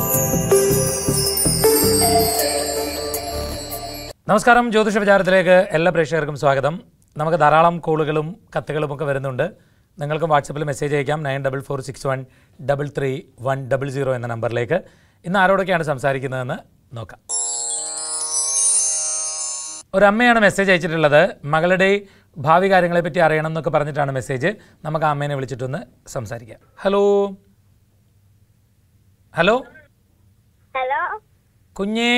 നമസ്കാരം ജ്യോതിഷ വിചാരത്തിലേക്ക് എല്ലാ പ്രേക്ഷകർക്കും സ്വാഗതം നമുക്ക് ധാരാളം കോളുകളും കത്തുകളും ഒക്കെ വരുന്നുണ്ട് നിങ്ങൾക്കും വാട്സപ്പിൽ മെസ്സേജ് അയക്കാം nine double four six one double three one double zero എന്ന നമ്പറിലേക്ക് ഇന്ന് ആരോടൊക്കെയാണ് സംസാരിക്കുന്നതെന്ന് നോക്കാം ഒരു അമ്മയാണ് മെസ്സേജ് അയച്ചിട്ടുള്ളത് മകളുടെ ഭാവി കാര്യങ്ങളെപ്പറ്റി അറിയണം എന്നൊക്കെ പറഞ്ഞിട്ടാണ് മെസ്സേജ് നമുക്ക് ആ അമ്മേനെ വിളിച്ചിട്ടൊന്ന് സംസാരിക്കാം ഹലോ ഹലോ ഹലോ കുഞ്ഞേ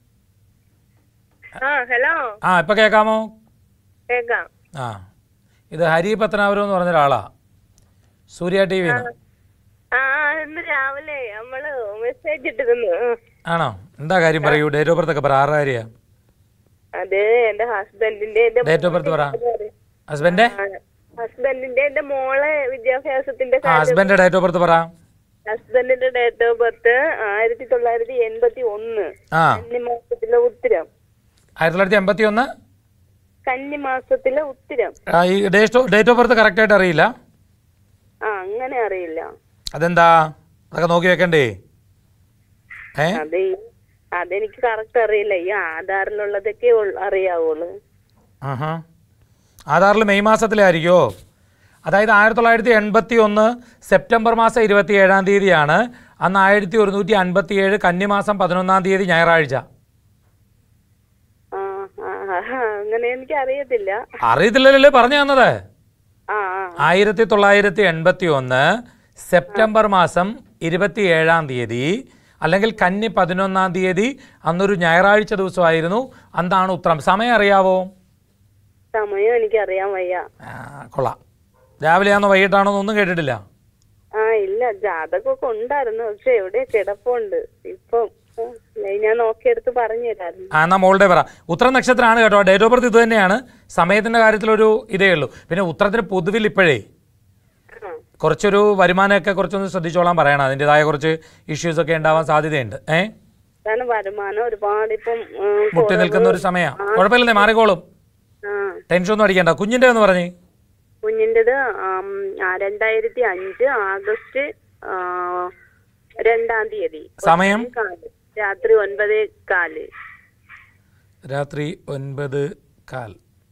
ആ ഹലോ ആ ഇപ്പം കേൾക്കാമോ കേക്കാം ആ ഇത് ഹരി പത്തനാപുരം എന്ന് പറഞ്ഞ ഒരാളാ സൂര്യ ടി വിന്ന് ആ ഇന്ന് രാവിലെ നമ്മള് മെസ്സേജ് ഇട്ടിരുന്നു ഉം. ആണോ എന്താ കാര്യം പറയൂ ഡേറ്റ് ഓഫ് ബർത്ത് ഒക്കെ പറ ആറ് കാര്യ അത് എന്റെ ഹസ്ബൻഡിന്റെ എന്റെ ഡേറ്റ് ഓഫ് ബർത്ത് പറ ഹസ്ബൻഡ് ഹസ്ബൻഡിന്റെ എന്റെ മോളെ വിദ്യാഭ്യാസത്തിന്റെ ആ ഹസ്ബൻഡ് ഡേറ്റ് ഓഫ് ബർത്ത് പറ ഹസ്ബൻഡിന്റെ ഡേറ്റ് ഓഫ് ബർത്ത് ആയിരത്തി തൊള്ളായിരത്തി എൺപത്തി ഒന്ന് ആ കന്നിമാസത്തിലെ ഉത്തരം ആയിരത്തി തൊള്ളായിരത്തി എൺപത്തി ഒന്ന് കന്നിമാസത്തിലെ ഉത്തരം ഈ ഡേറ്റ് ഡേറ്റ് ഓഫ് ബർത്ത് കറക്റ്റായിട്ട് അറിയില്ല ആ അങ്ങനെ അറിയില്ല അതെന്താ അതൊക്കെ നോക്കി വെക്കണ്ടേ ഏ അത് ഈ- അതെനിക്ക് കറക്റ്റ് അറിയില്ല ഈ ആധാറിലുള്ളതൊക്കെ ഉൾ- അറിയാവുള്ളൂ ആഹാ ആധാറിൽ മെയ് മാസത്തിലായിരിക്കുമോ അതായത് ആയിരത്തി തൊള്ളായിരത്തി എൺപത്തി ഒന്ന് സെപ്റ്റംബർ മാസം ഇരുപത്തി ഏഴാം തീയതിയാണ് അന്ന് ആയിരത്തി ഒരുന്നൂറ്റി അൻപത്തി ഏഴ് കന്നിമാസം പതിനൊന്നാം തീയതി ഞായറാഴ്ച ആ ആ, ആ, അങ്ങനെ എനിക്ക് അറിയത്തില്ല അറിയത്തില്ലല്ലേ പറഞ്ഞു തന്നത് ആ ആ ആയിരത്തി തൊള്ളായിരത്തി എൺപത്തി ഒന്ന് സെപ്റ്റംബർ മാസം ഇരുപത്തി ഏഴാം തീയതി അല്ലെങ്കിൽ കന്നി പതിനൊന്നാം തീയതി അന്നൊരു ഞായറാഴ്ച ദിവസമായിരുന്നു അന്താണ് ഉത്തരം സമയം അറിയാവോ സമയം എനിക്ക് അറിയാൻ വയ്യ ആ, കൊള്ളാം രാവിലെയാണോ വൈകിട്ടാണോ എന്നൊന്നും കേട്ടിട്ടില്ല ആ ഇല്ല ജാതകമൊക്കെ ഉണ്ടായിരുന്നു പക്ഷെ എവിടെ കിടപ്പുണ്ട് ഇപ്പം ആ, ഞാൻ നോക്കിയെടുത്ത് പറഞ്ഞു തരായിരുന്നു ആ എന്നാൽ മോളുടെ പറ ഉത്തര നക്ഷത്രമാണ് കേട്ടോ ഡേറ്റ് ഓഫ് ബർത്ത് ഇത് തന്നെയാണ് സമയത്തിൻ്റെ കാര്യത്തിലൊരു ഇതേ ഉള്ളൂ പിന്നെ ഉത്തരത്തിന് പൊതുവിൽ ഇപ്പോഴേ ആ, കുറച്ചൊരു വരുമാനമൊക്കെ കുറച്ചൊന്ന് ശ്രദ്ധിച്ചോളാൻ പറയണം അതിൻ്റെതായ കുറച്ച് ഇഷ്യൂസ് ഒക്കെ ഉണ്ടാവാൻ സാധ്യതയുണ്ട് ഏ കാരണം വരുമാനം ഒരുപാട് ഇപ്പം ഉം, മുട്ടി നിൽക്കുന്ന ഒരു സമയം കുഴപ്പമില്ലെന്നേ മാറിക്കോളും ആ ടെൻഷൻ ഒന്നും അടിക്കണ്ട കുഞ്ഞിൻ്റെ എന്ന് പറഞ്ഞേ കുഞ്ഞിൻ്റെത് ആം, ആ, രണ്ടായിരത്തി അഞ്ച് ആഗസ്റ്റ് ആ, രണ്ടാം തീയതി സമയം കാല് രാത്രി ഒൻപതേ കാല് രാത്രി ഒൻപത് കാൽ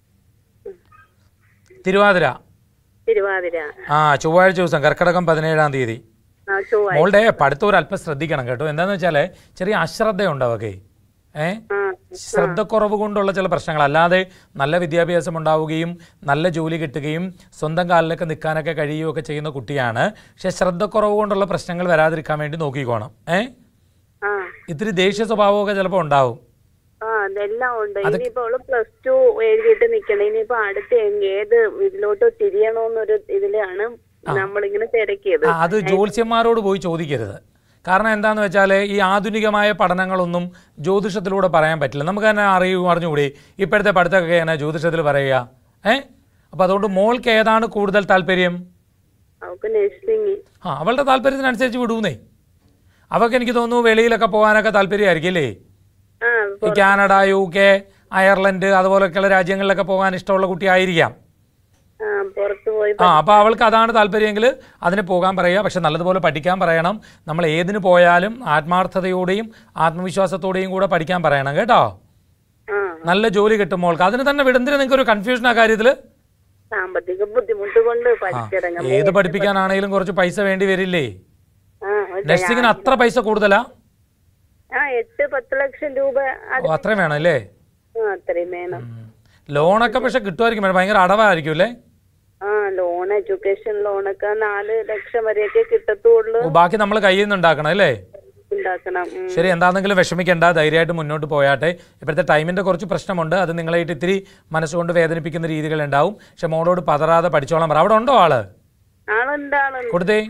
തിരുവാതിര തിരുവാതിര ആ ചൊവ്വാഴ്ച ദിവസം കർക്കിടകം പതിനേഴാം തീയതി ആ ചൊവ്വാഴ്ച മോളുടെ പഠിത്തം ഒരു അല്പം ശ്രദ്ധിക്കണം കേട്ടോ എന്താണെന്ന് വെച്ചാൽ ചെറിയ അശ്രദ്ധയുണ്ടാവും ഒക്കെ ഏ ആ ശ്രദ്ധക്കുറവ് കൊണ്ടുള്ള ചില പ്രശ്നങ്ങൾ അല്ലാതെ നല്ല വിദ്യാഭ്യാസം ഉണ്ടാവുകയും നല്ല ജോലി കിട്ടുകയും സ്വന്തം കാലിലൊക്കെ നിൽക്കാനൊക്കെ കഴിയുകയൊക്കെ ചെയ്യുന്ന കുട്ടിയാണ് പക്ഷെ ശ്രദ്ധക്കുറവ് കൊണ്ടുള്ള പ്രശ്നങ്ങൾ വരാതിരിക്കാൻ വേണ്ടി നോക്കിക്കോണം ഏ ആ ഇത്തിരി ദേഷ്യ സ്വഭാവമൊക്കെ ചിലപ്പോൾ ഉണ്ടാവും ആ അതെല്ലാം ഉണ്ട് ഇനിയിപ്പോ അവള് പ്ലസ് ടു എഴുതിയിട്ട് നിക്കണേ ഇനിയിപ്പോ അടുത്ത് എങ് ഏത് ഇതിലോട്ട് തിരിയണോന്നൊരു ഇതിലാണ് നമ്മളിങ്ങനെ തിരക്കിയത് ആ, അത് ജ്യോത്സ്യന്മാരോട് പോയി ചോദിക്കരുത് കാരണം എന്താണെന്ന് വെച്ചാൽ ഈ ആധുനികമായ പഠനങ്ങളൊന്നും ജ്യോതിഷത്തിലൂടെ പറയാൻ പറ്റില്ല നമുക്ക് തന്നെ അറിയൂ അറിഞ്ഞുകൂടി ഇപ്പോഴത്തെ പഠിത്തമൊക്കെ എങ്ങനെ ജ്യോതിഷത്തിൽ പറയുക ഏ അപ്പോൾ അതുകൊണ്ട് മോൾക്ക് ഏതാണ് കൂടുതൽ താല്പര്യം അവൾക്ക് നഴ്സിംഗ് ആ അവളുടെ താല്പര്യത്തിനനുസരിച്ച് വിടൂന്നേ അവൾക്ക് എനിക്ക് തോന്നുന്നു വെളിയിലൊക്കെ പോകാനൊക്കെ താല്പര്യമായിരിക്കും അല്ലേ ആ ഈ കാനഡ യു കെ അയർലൻഡ് അതുപോലെയൊക്കെയുള്ള രാജ്യങ്ങളിലൊക്കെ പോകാൻ ഇഷ്ടമുള്ള കുട്ടിയായിരിക്കാം ആ പുറത്തു പോയി ആ അപ്പോൾ അവൾക്ക് അതാണ് താല്പര്യമെങ്കിൽ അതിന് പോകാൻ പറയുക പക്ഷെ നല്ലതുപോലെ പഠിക്കാൻ പറയണം നമ്മൾ ഏതിന് പോയാലും ആത്മാർത്ഥതയോടെയും ആത്മവിശ്വാസത്തോടെയും കൂടെ പഠിക്കാൻ പറയണം കേട്ടോ ആ നല്ല ജോലി കിട്ടും മോൾക്ക് അതിന് തന്നെ വിടുന്നതിന് നിങ്ങൾക്ക് ഒരു കൺഫ്യൂഷൻ ആ കാര്യത്തിൽ സാമ്പത്തിക ബുദ്ധിമുട്ട് കൊണ്ട് പഠിച്ചിറങ്ങാം ഏത് പഠിപ്പിക്കാനാണെങ്കിലും കുറച്ച് പൈസ വേണ്ടി വരില്ലേ ആ ഒരു- നഴ്സിങ്ങിന് അത്ര പൈസ കൂടുതലാ ആ എട്ട് പത്ത് ലക്ഷം രൂപ അത് ഓ അത്രയും വേണം അല്ലേ ആ അത്രയും വേണം ഉം. ലോണൊക്കെ പക്ഷെ കിട്ടുമായിരിക്കും മേഡം ഭയങ്കര അടവായിരിക്കും അല്ലേ ആ ലോൺ എഡ്യൂക്കേഷൻ ലോണൊക്കെ നാല് ലക്ഷം വരെയൊക്കെ കിട്ടത്തുള്ളൂ ഓ, ബാക്കി നമ്മൾ കയ്യിൽ നിന്ന് ഉണ്ടാക്കണം അല്ലേ ഉണ്ടാക്കണം ഉം. ശരി എന്താണെങ്കിലും വിഷമിക്കേണ്ട ധൈര്യമായിട്ട് മുന്നോട്ട് പോയാട്ടെ ഇപ്പോഴത്തെ ടൈമിൻ്റെ കുറച്ച് പ്രശ്നമുണ്ട് അത് നിങ്ങളായിട്ട് ഇത്തിരി മനസ്സുകൊണ്ട് വേദനിപ്പിക്കുന്ന രീതികൾ ഉണ്ടാവും പക്ഷെ മോളോട് പതറാതെ പഠിച്ചോളാം പറ അവിടെ ഉണ്ടോ ആള് ആളുണ്ട് ആളുണ്ട് കൊടുത്തേ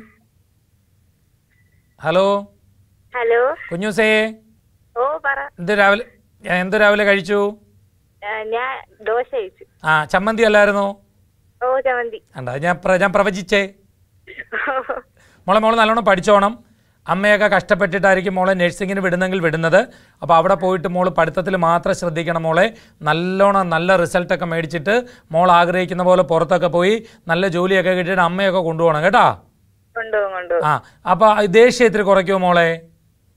ഹലോ ഹലോ കുഞ്ഞൂസേ ഓ പറ എന്ത് രാവിലെ എന്ത് രാവിലെ കഴിച്ചു ആ, ഞാൻ ദോശ കഴിച്ചു ആ ചമ്മന്തി അല്ലായിരുന്നോ ഓ ചമന്തി കണ്ട ഞാൻ പ്ര- ഞാൻ പ്രവചിച്ചേ മോളെ മോളെ നല്ലോണം പഠിച്ചോണം അമ്മയൊക്കെ കഷ്ടപ്പെട്ടിട്ടായിരിക്കും മോളെ നഴ്സിങ്ങിന് വിടുന്നെങ്കിൽ വിടുന്നത് അപ്പോൾ അവിടെ പോയിട്ട് മോൾ പഠിത്തത്തിൽ മാത്രം ശ്രദ്ധിക്കണം മോളെ നല്ലോണം നല്ല റിസൾട്ടൊക്കെ മേടിച്ചിട്ട് മോൾ ആഗ്രഹിക്കുന്ന പോലെ പുറത്തൊക്കെ പോയി നല്ല ജോലിയൊക്കെ കിട്ടിയിട്ട് അമ്മയൊക്കെ കൊണ്ടുപോകണം കേട്ടോ കൊണ്ടുപോകും കൊണ്ടുപോകും ആ അപ്പോൾ ദേഷ്യം ഇത്തിരി കുറയ്ക്കുമോ മോളെ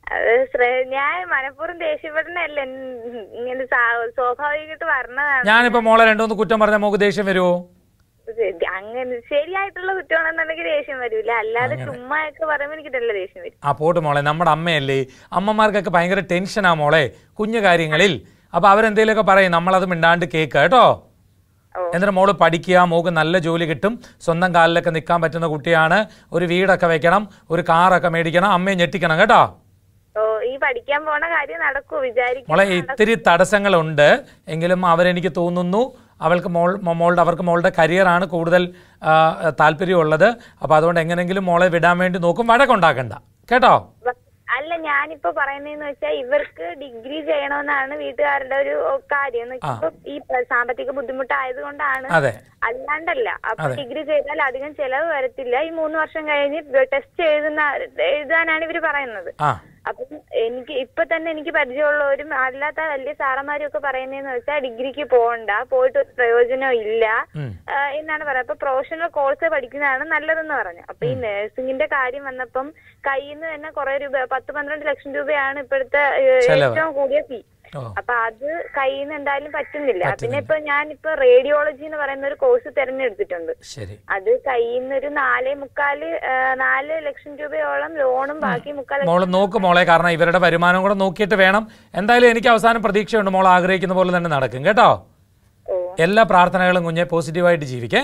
അത് ശ്ര- ഞാൻ മനഃപൂർവ്വം ദേഷ്യപ്പെടുന്നല്ല ഇങ്ങനെ സാ- സ്വാഭാവികമായിട്ട് പറഞ്ഞതാണ് ഞാനിപ്പോൾ മോളെ രണ്ടുമൂന്ന് കുറ്റം പറഞ്ഞാൽ മോക്ക് ദേഷ്യം വരുമോ ശരി, അങ്ങനെ ശരിയായിട്ടുള്ള കുറ്റമാണെന്നുണ്ടെങ്കിൽ ദേഷ്യം വരൂല അല്ലാതെ ചുമ്മാ ഒക്കെ പറയുമ്പോ എനിക്ക് നല്ല ദേഷ്യം വരും ആ പോട്ട് മോളെ നമ്മുടെ അമ്മയല്ലേ അമ്മമാർക്കൊക്കെ ഭയങ്കര ടെൻഷനാ മോളെ കുഞ്ഞു കാര്യങ്ങളിൽ അപ്പോൾ അവരെന്തെങ്കിലുമൊക്കെ പറയും നമ്മളത് മിണ്ടാണ്ട് കേൾക്കുക കേട്ടോ ഓ. എന്നിട്ട് മോള് പഠിക്കുക മോക്ക് നല്ല ജോലി കിട്ടും സ്വന്തം കാലിലൊക്കെ നിൽക്കാൻ പറ്റുന്ന കുട്ടിയാണ് ഒരു വീടൊക്കെ വെക്കണം ഒരു കാറൊക്കെ മേടിക്കണം അമ്മയെ ഞെട്ടിക്കണം കേട്ടോ ഓ ഈ പഠിക്കാൻ പോണ കാര്യം നടക്കൂ വിചാരിക്കും മോളെ ഇത്തിരി തടസ്സങ്ങളുണ്ട് എങ്കിലും അവരെനിക്ക് തോന്നുന്നു അവൾക്ക് മോൾ മോ- മോളുടെ അവർക്ക് മോളുടെ കരിയറാണ് കൂടുതൽ ആ, താല്പര്യമുള്ളത് അപ്പോൾ അതുകൊണ്ട് എങ്ങനെങ്കിലും മോളെ വിടാൻ വേണ്ടി നോക്കും വഴക്കുണ്ടാക്കണ്ട കേട്ടോ അല്ല ഞാനിപ്പോ പറയുന്നതെന്ന് വെച്ചാൽ ഇവർക്ക് ഡിഗ്രി ചെയ്യണമെന്നാണ് വീട്ടുകാരുടെ ഒരു കാര്യം എന്ന് വെച്ചാ ഇപ്പൊ ഈ പ- സാമ്പത്തിക ബുദ്ധിമുട്ടായത് കൊണ്ടാണ് അതെ അല്ലാണ്ടല്ല അപ്പൊ ഡിഗ്രി ചെയ്താൽ അധികം ചെലവ് വരത്തില്ല ഈ മൂന്ന് വർഷം കഴിഞ്ഞ് ടെസ്റ്റ് എഴുതുന്ന എഴുതാനാണ് ഇവര് പറയുന്നത് ആ അപ്പം എനിക്ക് ഇപ്പൊ തന്നെ എനിക്ക് പരിചയമുള്ളവരും അല്ലാത്ത വലിയ സാറന്മാരും ഒക്കെ പറയുന്നതെന്ന് വെച്ചാൽ ഡിഗ്രിക്ക് പോകണ്ട പോയിട്ട് ഒരു പ്രയോജനം ഇല്ല ഉം. ആ, എന്നാണ് പറയുന്നത് അപ്പൊ പ്രൊഫഷണൽ കോഴ്സ് പഠിക്കുന്നതാണ് നല്ലതെന്ന് പറഞ്ഞു അപ്പൊ ഈ നഴ്സിംഗിന്റെ കാര്യം വന്നപ്പം കയ്യിൽ നിന്ന് തന്നെ കുറെ രൂപ പത്ത് പന്ത്രണ്ട് ലക്ഷം രൂപയാണ് ഇപ്പോഴത്തെ ഏ, ചെലവ്. ഏറ്റവും കൂടിയ ഫീ ഓ അപ്പൊ അത് കയ്യിൽ നിന്ന് എന്തായാലും പറ്റുന്നില്ല പിന്നെ ഇപ്പൊ ഞാൻ ഇപ്പൊ റേഡിയോളജി എന്ന് പറയുന്ന ഒരു കോഴ്സ് തെരഞ്ഞെടുത്തിട്ടുണ്ട് ശരി അത് കയ്യിൽ നിന്ന് ഒരു നാലേ മുക്കാല് ആ, നാല് ലക്ഷം രൂപയോളം ലോണും ബാക്കി മുക്കാൽ മോള് നോക്ക് മോളെ കാരണം ഇവരുടെ വരുമാനം കൂടെ നോക്കിയിട്ട് വേണം എന്തായാലും എനിക്ക് അവസാനം പ്രതീക്ഷയുണ്ട് മോൾ ആഗ്രഹിക്കുന്ന പോലെ തന്നെ നടക്കും കേട്ടോ ഓ എല്ലാ പ്രാർത്ഥനകളും കുഞ്ഞെ പോസിറ്റീവായിട്ട് ജീവിക്കേ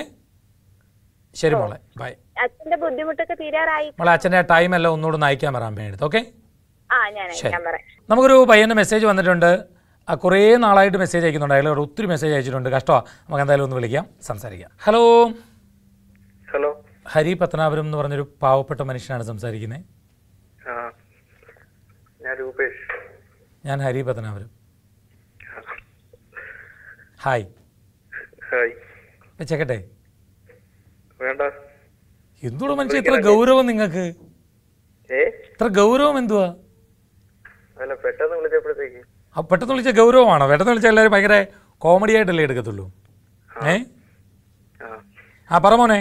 ശരി മോളെ ബൈ അച്ഛന്റെ ബുദ്ധിമുട്ടൊക്കെ തീരാറായി മോളെ അച്ഛൻ്റെ ടൈം എല്ലാം ഒന്നുകൂടെ ഒന്ന് അയക്കാൻ വരാൻ വേണ്ടി ഓക്കെ ആ ഞാൻ ഞാൻ പറയാം നമുക്കൊരു പയ്യൻ്റെ മെസ്സേജ് വന്നിട്ടുണ്ട് ആ, കുറേ നാളായിട്ട് മെസ്സേജ് അയക്കുന്നുണ്ട് അയാൾ ഒത്തിരി മെസ്സേജ് അയച്ചിട്ടുണ്ട് കഷ്ടമാണ് നമുക്ക് എന്തായാലും ഒന്ന് വിളിക്കാം സംസാരിക്കാം ഹലോ ഹലോ ഹരി പത്തനാപുരം എന്ന് പറഞ്ഞൊരു പാവപ്പെട്ട മനുഷ്യനാണ് സംസാരിക്കുന്നത് ആ ഞാൻ രൂപേഷ് ഞാൻ ഹരി പത്തനാപുരം ഹായ് ഹായ് വെച്ചേക്കട്ടെ വേണ്ട എന്തുകൂടെ മനുഷ്യ ഇത്ര ഗൗരവം നിങ്ങൾക്ക് ഏ ഇത്ര ഗൗരവം എന്തുവാ അല്ല പെട്ടെന്ന് വിളിച്ചപ്പോഴത്തേക്ക് ആ പെട്ടെന്ന് വിളിച്ച ഗൗരവമാണോ പെട്ടെന്ന് വിളിച്ച എല്ലാവരും ഭയങ്കര കോമഡി ആയിട്ടല്ലേ എടുക്കത്തുള്ളൂ ഏ ആ ആ പറ മോനെ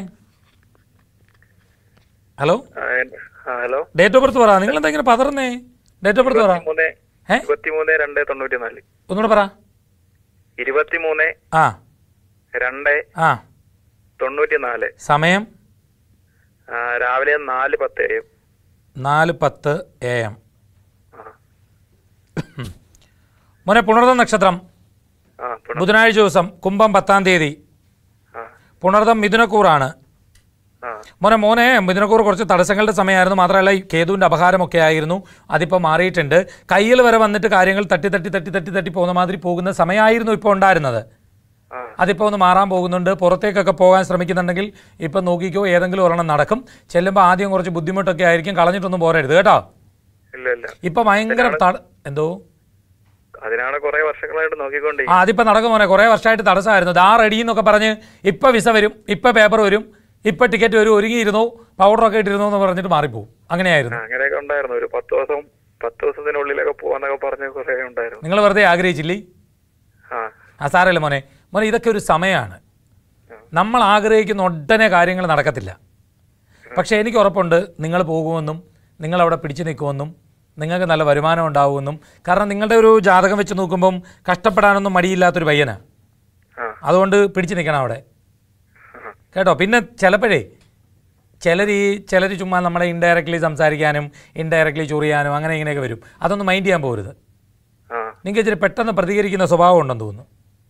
ഹലോ ആ, എൻ- ആ ഹലോ ഡേറ്റ് ഓഫ് ബർത്ത് പറ നിങ്ങൾ എന്താ ഇങ്ങനെ പതറുന്നേ ഡേറ്റ് ഓഫ് ബർത്ത് പറ മൂന്ന് ഏ ഇരുപത്തിമൂന്ന് രണ്ട് തൊണ്ണൂറ്റി നാല് ഒന്നുകൂടെ പറ ഇരുപത്തിമൂന്ന് ആ രണ്ട് ആ തൊണ്ണൂറ്റി നാല് സമയം ആ, രാവിലെ നാല് പത്ത് AM. നാല് പത്ത് എ എം ആ മോനെ പുണർദം നക്ഷത്രം ആ പുണ- ബുധനാഴ്ച ദിവസം കുംഭം പത്താം തീയതി ആ പുണർദം മിഥുനക്കൂറാണ് ആ മോനെ മോനെ മിഥുനക്കൂർ കുറച്ച് തടസ്സങ്ങളുടെ സമയമായിരുന്നു മാത്രമല്ല ഈ കേതുവിൻ്റെ അപഹാരമൊക്കെ ആയിരുന്നു അതിപ്പോൾ മാറിയിട്ടുണ്ട് കയ്യിൽ വരെ വന്നിട്ട് കാര്യങ്ങൾ തട്ടി തട്ടി തട്ടി തട്ടി തട്ടി പോകുന്ന മാതിരി പോകുന്ന സമയമായിരുന്നു ഇപ്പോൾ ഉണ്ടായിരുന്നത് ആ അതിപ്പോൾ ഒന്ന് മാറാൻ പോകുന്നുണ്ട് പുറത്തേക്കൊക്കെ പോകാൻ ശ്രമിക്കുന്നുണ്ടെങ്കിൽ ഇപ്പം നോക്കിക്കോ ഏതെങ്കിലും ഒരെണ്ണം നടക്കും ചെല്ലുമ്പോൾ ആദ്യം കുറച്ച് ബുദ്ധിമുട്ടൊക്കെ ആയിരിക്കും കളഞ്ഞിട്ടൊന്നും പോരരുത് കേട്ടോ ഇല്ല ഇല്ല ഇപ്പം ഭയങ്കര തട എന്തോ അതിനാണ് കുറെ വർഷങ്ങളായിട്ട് നോക്കിക്കൊണ്ടേ ആ അതിപ്പോൾ നടക്കും മോനെ കുറേ വർഷമായിട്ട് തടസ്സമായിരുന്നു ദാ റെഡി എന്നൊക്കെ പറഞ്ഞ് ഇപ്പം വിസ വരും ഇപ്പം പേപ്പർ വരും ഇപ്പം ടിക്കറ്റ് വരും ഒരുങ്ങിയിരുന്നു പൗഡറൊക്കെ ഇട്ടിരുന്നു എന്ന് പറഞ്ഞിട്ട് മാറിപ്പോവും അങ്ങനെയായിരുന്നു അങ്ങനെയൊക്കെ ഉണ്ടായിരുന്നു ഒരു പത്ത് ദിവസം പത്ത് ദിവസത്തിനുള്ളിലൊക്കെ പോവാന്നൊക്കെ പറഞ്ഞ കുറെ ഉണ്ടായിരുന്നു നിങ്ങൾ വെറുതെ ആഗ്രഹിച്ചില്ലേ ആ ആ സാരല്ല മോനെ മോനെ ഇതൊക്കെ ഒരു സമയമാണ് നമ്മൾ ആഗ്രഹിക്കുന്ന ഉടനെ കാര്യങ്ങൾ നടക്കത്തില്ല പക്ഷേ എനിക്ക് ഉറപ്പുണ്ട് നിങ്ങൾ പോകുമെന്നും നിങ്ങൾ അവിടെ പിടിച്ചു നിൽക്കുമെന്നും നിങ്ങൾക്ക് നല്ല വരുമാനം ഉണ്ടാവുമെന്നും കാരണം നിങ്ങളുടെ ഒരു ജാതകം വെച്ച് നോക്കുമ്പം കഷ്ടപ്പെടാനൊന്നും മടിയില്ലാത്തൊരു പയ്യനാണ് ആ അതുകൊണ്ട് പിടിച്ചു നിൽക്കണം അവിടെ കേട്ടോ പിന്നെ ചിലപ്പോഴേ ചിലർ ഈ ചിലർ ചുമ്മാ നമ്മളെ ഇൻഡയറക്റ്റ്ലി സംസാരിക്കാനും ഇൻഡയറക്റ്റ്ലി ചൊറിയാനും അങ്ങനെ ഇങ്ങനെയൊക്കെ വരും അതൊന്നും മൈൻഡ് ചെയ്യാൻ പോരുത് ആ നിങ്ങൾക്ക് ഇച്ചിരി പെട്ടെന്ന് പ്രതികരിക്കുന്ന സ്വഭാവം ഉണ്ടെന്ന് തോന്നുന്നു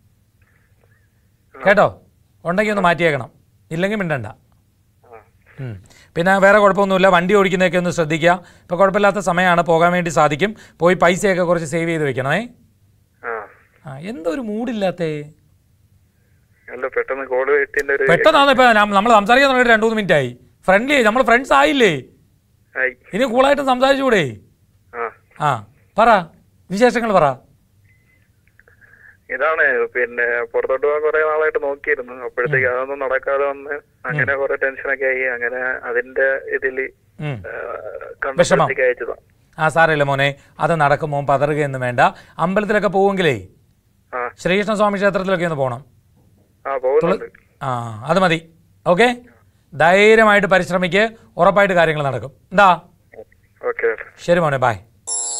കേട്ടോ ഉണ്ടെങ്കിൽ ഒന്ന് മാറ്റിയേക്കണം ഇല്ലെങ്കിൽ മിണ്ടണ്ട ആ ഉം. പിന്നെ വേറെ കുഴപ്പമൊന്നുമില്ല വണ്ടി ഓടിക്കുന്നതൊക്കെ ഒന്ന് ശ്രദ്ധിക്കുക ഇപ്പോൾ കുഴപ്പമില്ലാത്ത സമയമാണ് പോകാൻ വേണ്ടി സാധിക്കും പോയി പൈസയൊക്കെ കുറച്ച് സേവ് ചെയ്ത് വെക്കണേ ആ ആ എന്തോ ഒരു മൂഡില്ലാത്തേ അല്ല പെട്ടെന്ന് കോള് കിട്ടിന്റെ ഒരു പെട്ടെന്നാണ് ഇപ്പം നമ്മൾ സംസാരിക്കാൻ തുടങ്ങിയിട്ട് രണ്ട് മൂന്ന് മിനിറ്റ് ആയി ഫ്രണ്ട്ലി നമ്മൾ ഫ്രണ്ട്സ് ആയില്ലേ ആയി ഇനി കൂളായിട്ട് സംസാരിച്ചുകൂടെ ആ ആ പറ വിശേഷങ്ങൾ പറ ഇതാണ് പിന്നെ പുറത്തോട്ട് പോകാൻ കുറെ നാളായിട്ട് നോക്കിയിരുന്നു അപ്പോഴത്തേക്ക് അതൊന്നും നടക്കാതെ വന്ന് അങ്ങനെ കുറെ ടെൻഷനൊക്കെ ആയി അങ്ങനെ അതിന്റെ ഇതില് ഉം. കണ്ടു അയച്ചതാ ആ സാരമില്ല മോനെ അത് നടക്കുമോ പതറുകയൊന്നും വേണ്ട അമ്പലത്തിലൊക്കെ പോവുമെങ്കിലേ ആ ശ്രീകൃഷ്ണ സ്വാമി ക്ഷേത്രത്തിലൊക്കെ ഒന്ന് പോകണം ആ പോകുന്നുണ്ട് ആ അത് മതി ഓക്കെ ധൈര്യമായിട്ട് പരിശ്രമിക്ക് ഉറപ്പായിട്ട് കാര്യങ്ങൾ നടക്കും എന്താ ഓക്കെ ശരി മോനെ ബായ്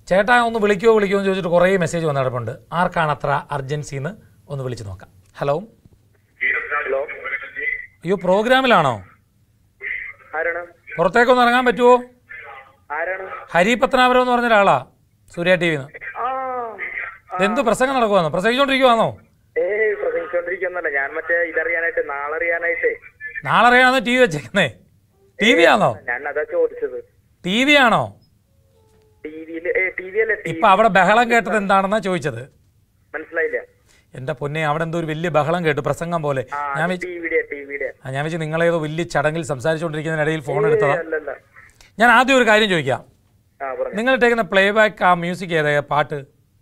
ചേട്ടാ ഒന്ന് വിളിക്കുമോ വിളിക്കുമോ എന്ന് ചോദിച്ചിട്ട് കുറേ മെസ്സേജ് വന്ന് കിടപ്പുണ്ട് ആർക്കാണ് അത്ര അർജൻസി എന്ന് ഒന്ന് വിളിച്ച് നോക്കാം ഹലോ ഹലോ അയ്യോ പ്രോഗ്രാമിലാണോ ആരാണ് പുറത്തേക്കൊന്ന് ഇറങ്ങാൻ പറ്റുമോ ആരാണ് ഹരി പത്തനാപുരം എന്ന് പറഞ്ഞ ഒരാളാ സൂര്യ ടി വിന്ന് ആ എന്ത് പ്രസംഗം നടക്കുവാന്നോ പ്രസംഗിച്ചോണ്ടിരിക്കുവാന്നോ ഏയ് പ്രസംഗിച്ചോണ്ടിരിക്കുന്നല്ല ഞാൻ മറ്റേ ഇതറിയാനായിട്ട് നാളെ അറിയാനായിട്ടേ നാളെ അറിയാണെന്ന് ടി വി വെച്ചേക്കുന്നേ ടി വി ആണോ ഞാൻ അതാ ചോദിച്ചത് ടി വി ആണോ ടി വിയിൽ ഏ ടി വി അല്ലേ ടി ഇപ്പൊ അവിടെ ബഹളം കേട്ടത് എന്താണെന്നാ ചോദിച്ചത് മനസ്സിലായില്ല എന്റെ പൊന്നെ അവിടെ എന്തോ ഒരു വലിയ ബഹളം കേട്ടു പ്രസംഗം പോലെ ആ ഞാൻ വെച്ച് ടി വിയുടെ ടി വിയുടെ ആ, ഞാൻ വെച്ച് നിങ്ങളേതോ വലിയ ചടങ്ങിൽ സംസാരിച്ചുകൊണ്ടിരിക്കുന്നതിനിടയിൽ ഫോൺ എടുത്തതാ അല്ലല്ല ഞാൻ ആദ്യം ഒരു കാര്യം ചോദിക്കാം ആ പറഞ്ഞു നിങ്ങൾ ഇട്ടേക്കുന്ന പ്ലേ ബാക്ക് ആ മ്യൂസിക് ഏതാ പാട്ട്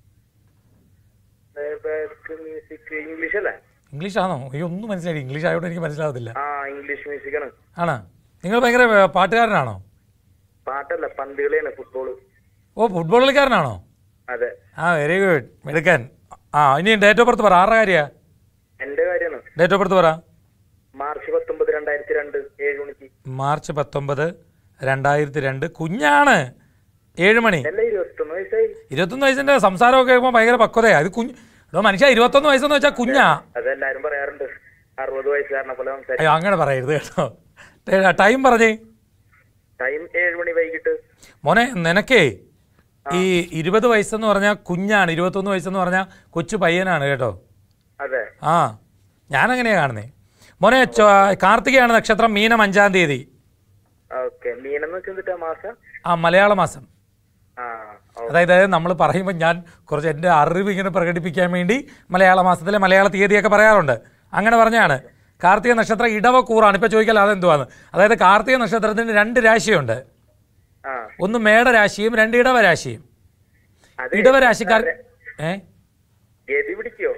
മ്യൂസിക് ഇംഗ്ലീഷ് അല്ലേ ഇംഗ്ലീഷ് ആണോ അയ്യോ ഒന്നും മനസ്സിലായി ഇംഗ്ലീഷ് ആയതുകൊണ്ട് എനിക്ക് മനസ്സിലാവത്തില്ല ആ ഇംഗ്ലീഷ് മ്യൂസിക് ആണ് ആണോ നിങ്ങൾ ഭയങ്കര ഏ, പാട്ടുകാരനാണോ പാട്ടല്ല പന്ത് കളിയാണ് ഫുട്ബോൾ ഓ ഫുട്ബോൾ കളിക്കാരനാണോ അതെ ആ വെരി ഗുഡ് എടുക്കാൻ ആ ഇനി ഡേറ്റ് ഓഫ് ബർത്ത് പറ ആരുടെ കാര്യ എന്റെ കാര്യമാണ് ഡേറ്റ് ഓഫ് ബർത്ത് പറ മാർച്ച് പത്തൊമ്പത് രണ്ടായിരത്തി രണ്ട് ഏഴ് മണിക്ക് മാർച്ച് പത്തൊമ്പത് രണ്ടായിരത്തി രണ്ട് കുഞ്ഞാണ് ഏഴ് മണി അല്ല ഇരുപത്തൊന്ന് വയസ്സായി ഇരുപത്തൊന്ന് വയസ്സിന്റെ സംസാരമൊക്കെ കേൾക്കുമ്പോൾ ഭയങ്കര പക്വതയാ ഇത് കുഞ്ഞ് എടോ മനുഷ്യ ഇരുപത്തൊന്ന് വയസ്സെന്ന് വെച്ചാൽ കുഞ്ഞാ അതെല്ലാരും പറയാറുണ്ട് അറുപത് വയസ്സുകാരനെ പോലെ സംസാരിക്കും അയ്യോ അങ്ങനെ പറയരുത് കേട്ടോ ടൈം പറഞ്ഞേ ടൈം ഏഴ് മണി വൈകിട്ട് മോനെ നിനക്കേ ഈ ഇരുപത് വയസ്സെന്ന് പറഞ്ഞാൽ കുഞ്ഞാണ് ഇരുപത്തൊന്ന് വയസ്സെന്ന് പറഞ്ഞാൽ കൊച്ചു പയ്യനാണ് കേട്ടോ അതെ ആ ഞാനങ്ങനെയാ കാണുന്നേ മോനെ ചൊ- കാർത്തികയാണ് നക്ഷത്രം മീനം അഞ്ചാം തീയതി ഓക്കെ മീനെന്ന് വെച്ചിട്ടാ മാസം ആ മലയാള മാസം ആ ഓ- അതായത് നമ്മൾ പറയുമ്പോൾ ഞാൻ കുറച്ച് എൻ്റെ അറിവ് ഇങ്ങനെ പ്രകടിപ്പിക്കാൻ വേണ്ടി മലയാള മാസത്തിലെ മലയാള തീയതിയൊക്കെ പറയാറുണ്ട് അങ്ങനെ പറഞ്ഞാണ് കാർത്തിക നക്ഷത്രം ഇടവക്കൂറാണ് ഇപ്പോൾ ചോദിക്കൽ അതെന്തുവാന്ന് അതായത് കാർത്തിക നക്ഷത്രത്തിന് രണ്ട് രാശിയുണ്ട് ആ ഒന്ന് മേടരാശിയും രണ്ട് ഇടവരാശിയും അത് ഇടവരാശിക്കാർ ഏ ഗതി പിടിക്കോ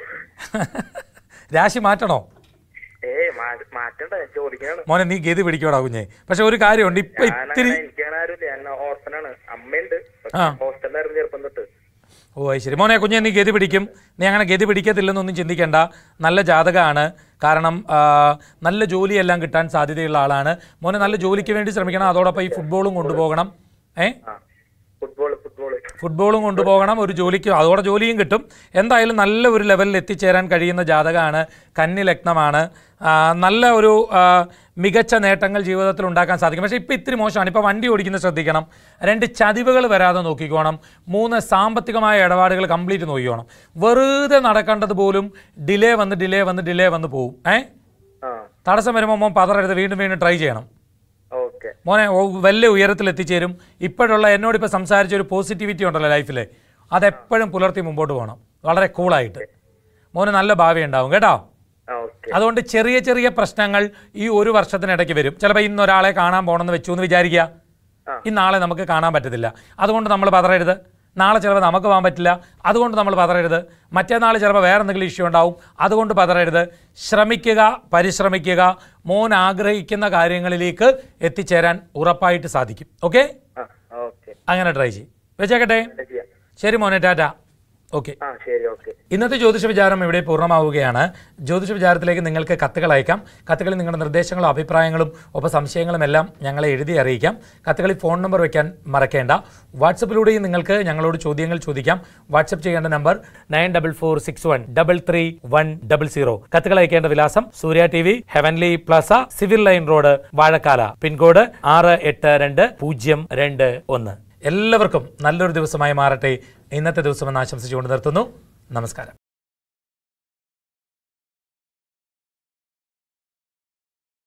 രാശി മാറ്റണോ ഏ മാറ്റണ്ട ചോദിക്കാണ് മോനെ നീ ഗതി പിടിക്കോടാ കുഞ്ഞെ പക്ഷെ ഒരു കാര്യമുണ്ട് ഇപ്പൊ ഇത്തിരി എനിക്കാണ് ആരുമില്ല ഞാൻ ഓർഫനാണ് അമ്മയുണ്ട് ആ. ഹോസ്റ്റലിലായിരുന്നു ചെറുപ്പം തൊട്ട് ഓ അത് ശരി മോനെ കുഞ്ഞെ നീ ഗതി പിടിക്കും നീ അങ്ങനെ ഗതി പിടിക്കത്തില്ലെന്നൊന്നും ചിന്തിക്കേണ്ട നല്ല ജാതകമാണ് കാരണം ആ, നല്ല ജോലിയെല്ലാം കിട്ടാൻ സാധ്യതയുള്ള ആളാണ് മോനെ നല്ല ജോലിക്ക് വേണ്ടി ശ്രമിക്കണം അതോടൊപ്പം ഈ ഫുട്ബോളും കൊണ്ടുപോകണം ഏ ആ ഫുട്ബോൾ ഫുട്ബോൾ ഫുട്ബോളും കൊണ്ടുപോകണം ഒരു ജോലിക്ക് അതോടെ ജോലിയും കിട്ടും എന്തായാലും നല്ല ഒരു ലെവലിൽ എത്തിച്ചേരാൻ കഴിയുന്ന ജാതകമാണ് കന്നി ലഗ്നമാണ് ആ, നല്ല ഒരു ആ, മികച്ച നേട്ടങ്ങൾ ജീവിതത്തിൽ ഉണ്ടാക്കാൻ സാധിക്കും പക്ഷേ ഇപ്പോൾ ഇത്തിരി മോശമാണ് ഇപ്പോൾ വണ്ടി ഓടിക്കുന്നത് ശ്രദ്ധിക്കണം രണ്ട് ചതിവുകൾ വരാതെ നോക്കിക്കോണം മൂന്ന് സാമ്പത്തികമായ ഇടപാടുകൾ കംപ്ലീറ്റ് നോക്കിക്കോണം വെറുതെ നടക്കേണ്ടത് പോലും ഡിലേ വന്ന് ഡിലേ വന്ന് ഡിലേ വന്ന് പോവും ഏ ആ തടസ്സം വരുമ്പോൾ മോൻ പതറരുത് വീണ്ടും വീണ്ടും ട്രൈ ചെയ്യണം ഓക്കെ മോനെ ഓ, വലിയ ഉയരത്തിൽ എത്തിച്ചേരും ഇപ്പോഴുള്ള എന്നോട് ഇപ്പോൾ സംസാരിച്ച ഒരു പോസിറ്റിവിറ്റി ഉണ്ടല്ലോ ലൈഫിൽ അതെപ്പോഴും പുലർത്തി മുമ്പോട്ട് പോകണം വളരെ കൂളായിട്ട് മോന് നല്ല ഭാവി ഉണ്ടാവും കേട്ടോ ആ ഓക്കെ അതുകൊണ്ട് ചെറിയ ചെറിയ പ്രശ്നങ്ങൾ ഈ ഒരു വർഷത്തിനിടയ്ക്ക് വരും ചിലപ്പോൾ ഇന്ന് ഒരാളെ കാണാൻ പോകണമെന്ന് വെച്ചു എന്ന് വിചാരിക്കുക ആ. ഈ നാളെ നമുക്ക് കാണാൻ പറ്റത്തില്ല അതുകൊണ്ട് നമ്മൾ പതറരുത് നാളെ ചിലപ്പോൾ നമുക്ക് പോകാൻ പറ്റില്ല അതുകൊണ്ട് നമ്മൾ പതറരുത് മറ്റന്നാൾ ചിലപ്പോൾ വേറെ എന്തെങ്കിലും ഇഷ്യൂ ഉണ്ടാവും അതുകൊണ്ട് പതറരുത് ശ്രമിക്കുക പരിശ്രമിക്കുക മോൻ ആഗ്രഹിക്കുന്ന കാര്യങ്ങളിലേക്ക് എത്തിച്ചേരാൻ ഉറപ്പായിട്ട് സാധിക്കും ഓക്കെ ആ ഓക്കെ അങ്ങനെ ട്രൈ ചെയ്യും വെച്ചേക്കട്ടെ ചെയ്യാം ശരി മോനെ ടാറ്റ ഓക്കെ ആ ശരി ഓക്കെ ഇന്നത്തെ ജ്യോതിഷ വിചാരം ഇവിടെ പൂർണ്ണമാവുകയാണ് ജ്യോതിഷ വിചാരത്തിലേക്ക് നിങ്ങൾക്ക് കത്തുകൾ അയക്കാം കത്തുകളിൽ നിങ്ങളുടെ നിർദ്ദേശങ്ങളും അഭിപ്രായങ്ങളും ഒപ്പം സംശയങ്ങളും എല്ലാം ഞങ്ങളെ എഴുതി അറിയിക്കാം കത്തുകളിൽ ഫോൺ നമ്പർ വയ്ക്കാൻ മറക്കേണ്ട വാട്സപ്പിലൂടെയും നിങ്ങൾക്ക് ഞങ്ങളോട് ചോദ്യങ്ങൾ ചോദിക്കാം വാട്സപ്പ് ചെയ്യേണ്ട number nine double four six one double three one double zero കത്തുകൾ അയക്കേണ്ട വിലാസം Surya T V heavenly plaza civil line road Vazhakkala pin code ആറ് എട്ട് രണ്ട് പൂജ്യം രണ്ട് ഒന്ന് എല്ലാവർക്കും നല്ലൊരു ദിവസമായി മാറട്ടെ ഇന്നത്തെ ദിവസം എന്ന് ആശംസിച്ചുകൊണ്ട് നിർത്തുന്നു നമസ്കാരം